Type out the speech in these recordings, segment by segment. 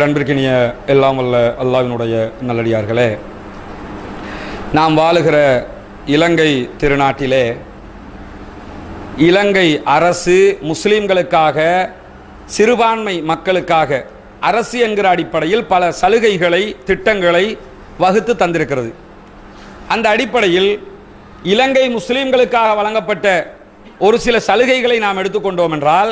கண்பிற்கினிய எல்லாம் வல்ல அல்லாவினுடைய நல்லடியார்களே நாம் வாழுகிற இலங்கை திருநாட்டிலே இலங்கை அரசு முஸ்லிம்களுக்காக சிறுபான்மை மக்களுக்காக அரசு என்கிற அடிப்படையில் பல சலுகைகளை திட்டங்களை வகுத்து தந்திருக்கிறது அந்த அடிப்படையில் இலங்கை முஸ்லிம்களுக்காக வழங்கப்பட்ட ஒரு சில சலுகைகளை நாம் எடுத்துக்கொண்டோம் என்றால்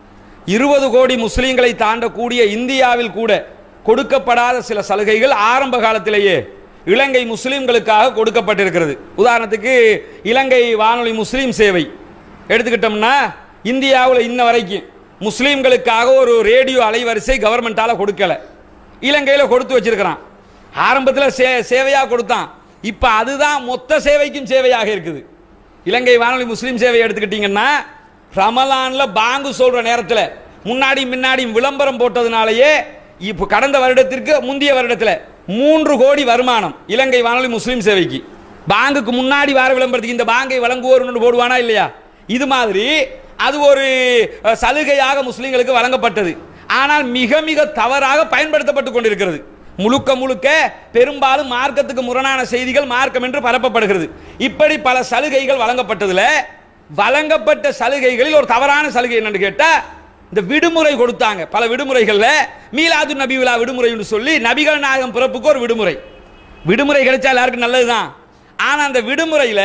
இருபது கோடி முஸ்லிம்களை தாண்டக்கூடிய இந்தியாவில் கூட கொடுக்கப்படாத சில சலுகைகள் ஆரம்ப காலத்திலேயே இலங்கை முஸ்லிம்களுக்காக கொடுக்கப்பட்டிருக்கிறது உதாரணத்துக்கு இலங்கை வானொலி முஸ்லீம் சேவை எடுத்துக்கிட்டோம்னா இந்தியாவில் இன்ன வரைக்கும் முஸ்லீம்களுக்காக ஒரு ரேடியோ அலைவரிசை கவர்மெண்டால கொடுக்கல இலங்கையில் கொடுத்து வச்சிருக்கிறான் ஆரம்பத்தில் சே சேவையாக கொடுத்தான் இப்போ அதுதான் மொத்த சேவைக்கும் சேவையாக இருக்குது இலங்கை வானொலி முஸ்லீம் சேவை எடுத்துக்கிட்டீங்கன்னா ரமலான்ல பாங்கு சொல்ற நேரத்தில் முன்னாடி முன்னாடி விளம்பரம் போட்டதுனாலேயே இப்போ கடந்த வருடத்திற்கு முந்தைய வருடத்தில் மூன்று கோடி வருமானம் இலங்கை வானொலி முஸ்லீம் சேவைக்கு பாங்குக்கு முன்னாடி வார விளம்பரத்துக்கு இந்த பாங்கை வழங்குவோர் போடுவானா இல்லையா இது மாதிரி அது ஒரு அஹ், சலுகையாக முஸ்லிம்களுக்கு வழங்கப்பட்டது ஆனால் மிக மிக தவறாக பயன்படுத்தப்பட்டு கொண்டிருக்கிறது முழுக்க முழுக்க பெரும்பாலும் மார்க்கத்துக்கு முரணான செய்திகள் மார்க்கம் என்று பரப்பப்படுகிறது இப்படி பல சலுகைகள் வழங்கப்பட்டதுல வழங்கப்பட்ட சலுகைகளில் ஒரு தவறான சலுகை என்னன்னு கேட்டா இந்த விடுமுறை கொடுத்தாங்க பல விடுமுறைகள்ல மீலாது நபி விழா விடுமுறைன்னு சொல்லி நபிகள் நாயகம் பிறப்புக்கு ஒரு விடுமுறை விடுமுறை கிடைச்சா எல்லாருக்கும் நல்லதுதான் ஆனா அந்த விடுமுறையில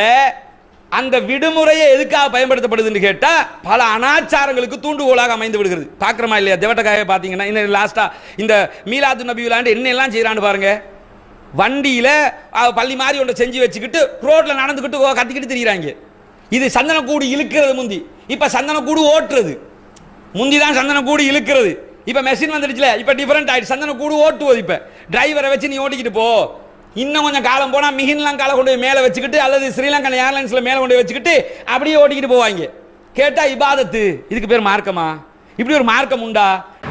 அந்த விடுமுறையை எதுக்காக பயன்படுத்தப்படுதுன்னு கேட்டா பல அனாச்சாரங்களுக்கு தூண்டுகோலாக அமைந்து விடுகிறது பார்க்குறோமா இல்லையா தேவட்டக்காக பார்த்தீங்கன்னா இந்த லாஸ்டா இந்த மீலாது நபி விழாண்டு என்ன எல்லாம் செய்யறான்னு பாருங்க வண்டியில அஹ், பள்ளி மாதிரி ஒன்றை செஞ்சு வச்சுக்கிட்டு ரோட்ல நடந்துக்கிட்டு ஓ- கத்திக்கிட்டு திரியிறாங்க இது சந்தனக்கூடு இழுக்கிறது முந்தி இப்ப சந்தனக்கூடு ஓட்டுறது முந்தி தான் சந்தனக்கூடு இழுக்கிறது இப்ப மெஷின் வந்துடுச்சுல இப்ப டிஃபரெண்ட் ஆயிடுச்சு சந்தனக்கூடு ஓட்டுவது இப்ப டிரைவரை வச்சு நீ ஓட்டிக்கிட்டு போ இன்னும் கொஞ்சம் காலம் போனா மிகின்லாம் காலை கொண்டு போய் மேலே வச்சுக்கிட்டு அல்லது ஸ்ரீலங்கன் ஏர்லைன்ஸ்ல மேலே கொண்டு போய் வச்சுக்கிட்டு அப்படியே ஓட்டிக்கிட்டு போவாங்க கேட்டா இபாதத்து இதுக்கு பேர் மார்க்கமா இப்படி ஒரு மார்க்கம் உண்டா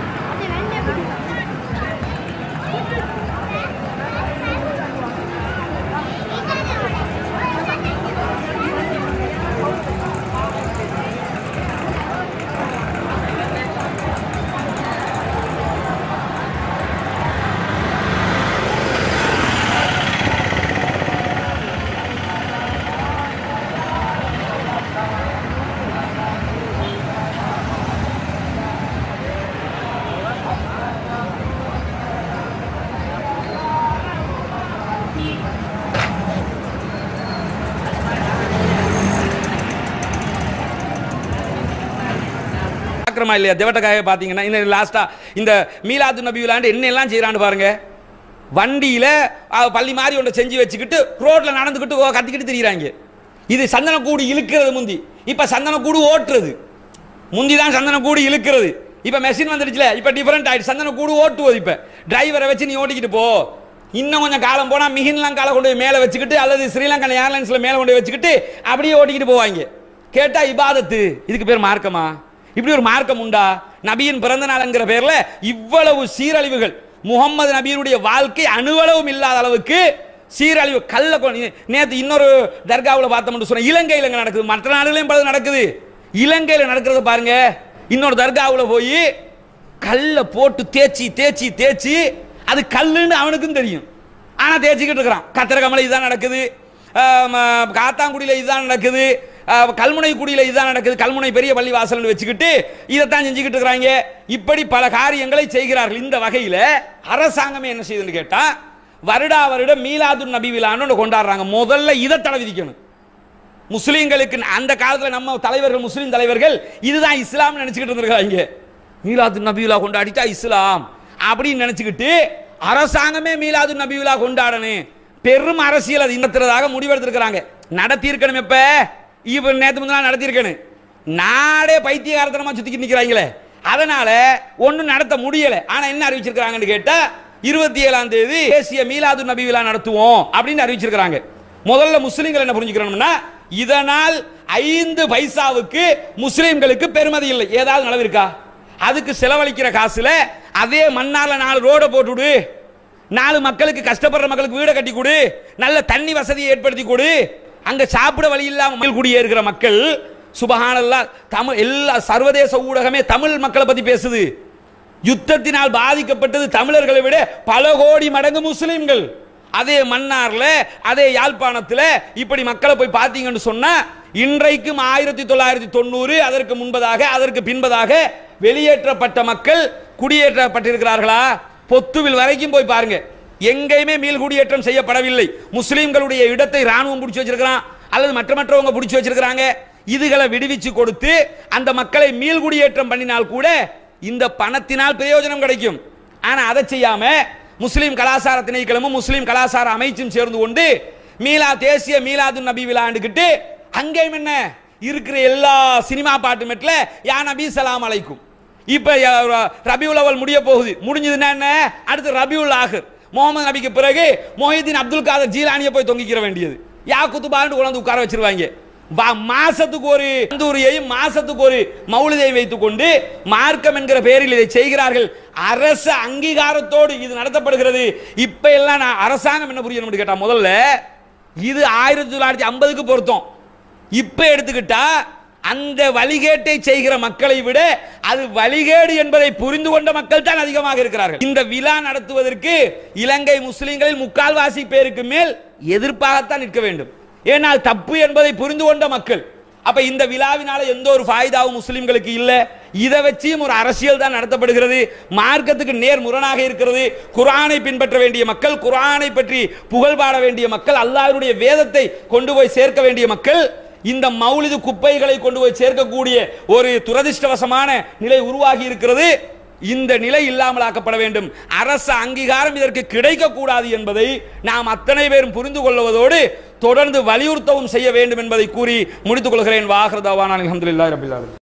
பார்க்குறோமா இல்லையா தேவட்டக்காக பார்த்தீங்கன்னா இந்த லாஸ்டா இந்த மீலாது நபி விழாண்டு என்ன எல்லாம் செய்யறான்னு பாருங்க வண்டியில அஹ், பள்ளி மாதிரி ஒன்றை செஞ்சு வச்சுக்கிட்டு ரோட்ல நடந்துக்கிட்டு ஓ- கத்திக்கிட்டு திரியிறாங்க இது சந்தனக்கூடு இழுக்கிறது முந்தி இப்ப சந்தனக்கூடு ஓட்டுறது முந்தி தான் சந்தனக்கூடு இழுக்கிறது இப்ப மெஷின் வந்துடுச்சுல இப்ப டிஃபரெண்ட் ஆயிடுச்சு சந்தனக்கூடு ஓட்டுவது இப்ப டிரைவரை வச்சு நீ ஓட்டிக்கிட்டு போ இன்னும் கொஞ்சம் காலம் போனா மிகின்லாம் காலை கொண்டு போய் மேலே வச்சுக்கிட்டு அல்லது ஸ்ரீலங்கன் ஏர்லைன்ஸ்ல மேலே கொண்டு போய் வச்சுக்கிட்டு அப்படியே ஓட்டிக்கிட்டு போவாங்க கேட்டா இபாதத்து இதுக்கு பேர் மார்க்கமா இப்படி ஒரு மார்க்கம் உண்டா நபியின் பிறந்த நாள்ங்கிற பேர்ல இவ்வளவு சீரழிவுகள் முகமது நபியினுடைய வாழ்க்கை அணுவளவும் இல்லாத அளவுக்கு சீரழிவு கல்ல கொ- நேத்து இன்னொரு தர்காவில் பார்த்தோம்னு சொன்ன இலங்கையில் எங்க நடக்குது மற்ற நாடுகளையும் பல நடக்குது இலங்கையில் நடக்கிறத பாருங்க இன்னொரு தர்காவில் போய் கல்ல போட்டு தேய்ச்சி தேய்ச்சி தேய்ச்சி அது கல்லுன்னு அவனுக்கும் தெரியும் ஆனா தேய்ச்சிக்கிட்டு இருக்கிறான் கத்திரகமலை இதுதான் நடக்குது ஆம், ஆ, காத்தாங்குடியில இதுதான் நடக்குது ஆ, கல்முனை குடியில இதுதான் நடக்குது கல்முனை பெரிய பள்ளி வாசல்னு வச்சுக்கிட்டு இதைத்தான் செஞ்சுக்கிட்டு இருக்கிறாங்க இப்படி பல காரியங்களை செய்கிறார்கள் இந்த வகையில அரசாங்கமே என்ன செய்யுதுன்னு கேட்டா வருடா வருடம் மீலாது நபி விழான்னு ஒண்ணு கொண்டாடுறாங்க முதல்ல இதை தடை விதிக்கணும் முஸ்லீம்களுக்கு அந்த காலத்துல நம்ம தலைவர்கள் முஸ்லீம் தலைவர்கள் இதுதான் இஸ்லாம் நினைச்சுக்கிட்டு இருந்திருக்காங்க மீலாது நபியுலா கொண்டாடிட்டா இஸ்லாம் அப்படின்னு நினைச்சுக்கிட்டு அரசாங்கமே மீலாது நபியுலா கொண்டாடணும் பெரும் அரசியல் அது இன்னத்துறதாக முடிவெடுத்திருக்கிறாங்க நடத்தி இருக்கணும் எப்ப இப்ப நேத்து முந்தினா நடத்தி இருக்கணும் நாடே பைத்தியகாரத்தனமா சுத்திக்கிட்டு நிக்கிறாங்களே அதனால ஒண்ணும் நடத்த முடியல ஆனா என்ன அறிவிச்சிருக்காங்கன்னு கேட்டா இருபத்தி ஏழாம் தேதி தேசிய மீலாது நபி விழா நடத்துவோம் அப்படின்னு அறிவிச்சிருக்காங்க முதல்ல முஸ்லிம்கள் என்ன புரிஞ்சுக்கணும்னா இதனால் ஐந்து பைசாவுக்கு முஸ்லிம்களுக்கு பெருமதி இல்லை ஏதாவது நலவு இருக்கா அதுக்கு செலவழிக்கிற காசுல அதே மண்ணால நாலு ரோட போட்டுடு நாலு மக்களுக்கு கஷ்டப்படுற மக்களுக்கு வீடை கட்டி கொடு நல்ல தண்ணி வசதியை ஏற்படுத்தி கொடு அங்க சாப்பிட வழி இல்லாம குடியே இருக்கிற மக்கள் சுபஹானல்லா தமிழ் எல்லா சர்வதேச ஊடகமே தமிழ் மக்களை பத்தி பேசுது யுத்தத்தினால் பாதிக்கப்பட்டது தமிழர்களை விட பல கோடி மடங்கு முஸ்லிம்கள் அதே மன்னார்ல அதே யாழ்ப்பாணத்தில் இப்படி மக்களை போய் பார்த்தீங்கன்னு சொன்னா இன்றைக்கும் ஆயிரத்தி தொள்ளாயிரத்தி தொண்ணூறு அதற்கு முன்பதாக அதற்கு பின்பதாக வெளியேற்றப்பட்ட மக்கள் குடியேற்றப்பட்டிருக்கிறார்களா பொத்துவில் வரைக்கும் போய் பாருங்க எங்கேயுமே மீள் குடியேற்றம் செய்யப்படவில்லை முஸ்லிம்களுடைய இடத்தை ராணுவம் பிடிச்சி வச்சிருக்கிறான் அல்லது மற்ற மற்றவங்க பிடிச்சி வச்சிருக்கிறாங்க இதுகளை விடுவிச்சு கொடுத்து அந்த மக்களை மீள் குடியேற்றம் பண்ணினால் கூட இந்த பணத்தினால் பிரயோஜனம் கிடைக்கும் ஆனா அதை செய்யாம முஸ்லீம் கலாச்சார திணைக்களமும் முஸ்லீம் கலாச்சார அமைச்சும் சேர்ந்து கொண்டு மீலா தேசிய மீலாது நபி விழாண்டுக்கிட்டு அங்கேயும் என்ன இருக்கிற எல்லா சினிமா பாட்டு மெட்ல யா நபி சலாம் அலைக்கும் இப்ப ய- ரபியுல் அவல் முடிய போகுது முடிஞ்சதுன்னா என்ன அடுத்து ரபியுல் ஆஹிர் முகமது நபிக்கு பிறகு மொஹிதீன் அப்துல் காதர் ஜீலானியை போய் தொங்கிக்கிற வேண்டியது யா குத்துபான்னு கொண்டாந்து உட்கார வச்சிருவாங்க வா- மாசத்துக்கு ஒரு கந்தூரியையும் மாசத்துக்கு ஒரு மௌலிதையும் வைத்துக் கொண்டு மார்க்கம் என்கிற பெயரில் இதை செய்கிறார்கள் அரசு அங்கீகாரத்தோடு இது நடத்தப்படுகிறது இப்ப எல்லாம் நான் அரசாங்கம் என்ன புரியணும் கேட்டா முதல்ல இது ஆயிரத்தி தொள்ளாயிரத்தி ஐம்பதுக்கு பொருத்தம் இப்ப எடுத்துக்கிட்டா அந்த வழிகேட்டை செய்கிற மக்களை விட அது வழிகேடு என்பதை புரிந்து கொண்ட மக்கள் தான் அதிகமாக இருக்கிறார்கள் இந்த விழா நடத்துவதற்கு இலங்கை முஸ்லிம்களில் முக்கால்வாசி பேருக்கு மேல் எதிர்ப்பாகத்தான் நிற்க வேண்டும் ஏனால் தப்பு என்பதை புரிந்து கொண்ட மக்கள் அப்ப இந்த விழாவினால எந்த ஒரு ஃபாய்தாவும் முஸ்லிம்களுக்கு இல்ல இதை வச்சியும் ஒரு அரசியல் தான் நடத்தப்படுகிறது மார்க்கத்துக்கு நேர் முரணாக இருக்கிறது குர்ஆனை பின்பற்ற வேண்டிய மக்கள் குர்ஆனை பற்றி புகழ் பாட வேண்டிய மக்கள் அல்லாஹ்வுடைய வேதத்தை கொண்டு போய் சேர்க்க வேண்டிய மக்கள் இந்த மௌலிது குப்பைகளை கொண்டு போய் சேர்க்கக்கூடிய ஒரு துரதிர்ஷ்டவசமான நிலை உருவாகி இருக்கிறது இந்த நிலை இல்லாமலாக்கப்பட வேண்டும் அரசு அங்கீகாரம் இதற்கு கிடைக்கக்கூடாது என்பதை நாம் அத்தனை பேரும் புரிந்து கொள்வதோடு தொடர்ந்து வலியுறுத்தவும் செய்ய வேண்டும் என்பதை கூறி முடித்துக் கொள்கிறேன் வாஹ்ரதாவான அலமதுல்லாஹி ரபில் ஆலமீன்